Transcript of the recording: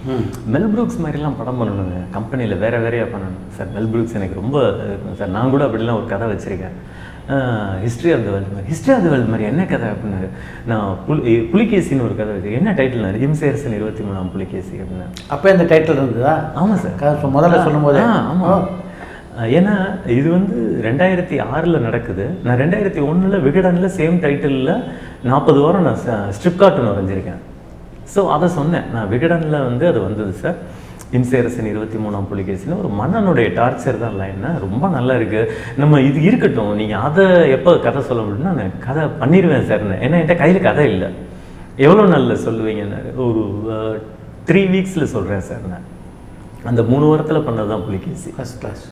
மெல் Brooks மாதிரிலாம் படம் பண்ணணுங்க கம்பெனியில் வேற வேறையாக பண்ணணும் சார் மெல் ப்ரூக்ஸ் எனக்கு ரொம்ப இருக்கும் சார் நான் கூட அப்படிலாம் ஒரு கதை வச்சுருக்கேன் ஹிஸ்ட்ரி ஆஃப் த வேர்ல்டு மாதிரி ஹிஸ்ட்ரி ஆஃப் த வேர்ல்டு மாதிரி என்ன கதை அப்படின்னு நான் புலி புலிகேசின்னு ஒரு கதை வச்சு என்ன டைட்டில் இம்சேரசன் இருபத்தி மூணாம் புலிகேசி அப்படின்னு அப்போ இந்த டைட்டில் இருந்ததா ஆமாம் சார் கதை சொ- முதல்ல சொல்லும்போது ஆ, ஆமா ஏன்னா இது வந்து ரெண்டாயிரத்தி ஆறில் நடக்குது நான் ரெண்டாயிரத்தி ஒன்றில் விகடனில் சேம் டைட்டிலில் நாற்பது வாரம் நான் ஸ்ட்ரிப் கார்ட்டூன் வரைஞ்சிருக்கேன் ஸோ அதை சொன்னேன் நான் விகடனில் வந்து அது வந்தது சார் இம்சேரசன் இருபத்தி மூணாம் புலிகேசின்னு ஒரு மன்னனுடைய டார்ச்சர் தான் லைன்னா ரொம்ப நல்லா இருக்கு நம்ம இது இருக்கட்டும் நீங்கள் அதை எப்போ கதை சொல்ல முடியும்னா நான் கதை பண்ணிடுவேன் சார் ஏன்னா என்கிட்ட கையில் கதை இல்லை எவ்வளோ நாளில் சொல்லுவீங்கன்னு ஒரு த்ரீ வீக்ஸில் சொல்கிறேன் சார் நான் அந்த மூணு வாரத்தில் பண்ணது தான் புலிகேசி ஃபஸ்ட் கிளாஸ்